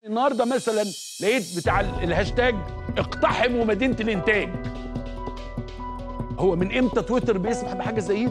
النهارده مثلا لقيت بتاع ال- الهاشتاج اقتحموا مدينه الانتاج هو من امتى تويتر بيسمح بحاجه زي دي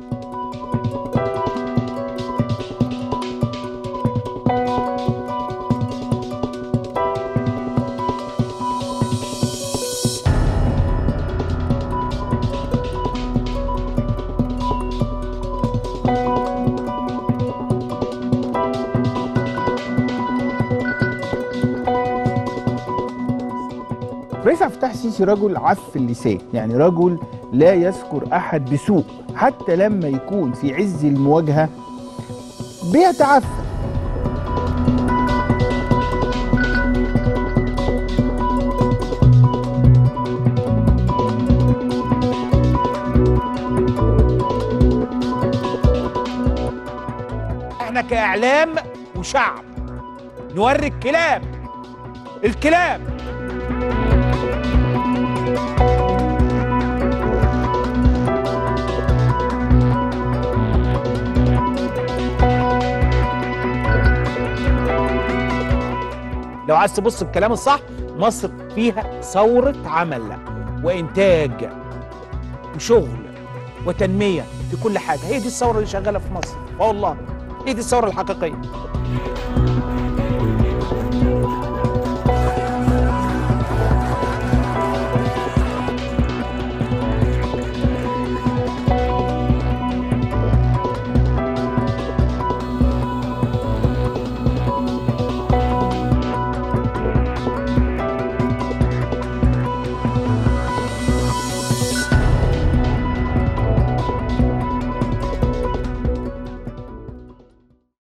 رئيس عبد الفتاح السيسي رجل عف اللسان يعني رجل لا يذكر احد بسوء حتى لما يكون في عز المواجهه بيتعفى احنا كاعلام وشعب نوري الكلاب الكلاب لو عايز تبص بكلام الصح مصر فيها ثورة عمل وإنتاج وشغل وتنمية في كل حاجة هي دي الثورة اللي شغالة في مصر والله هي دي الثورة الحقيقية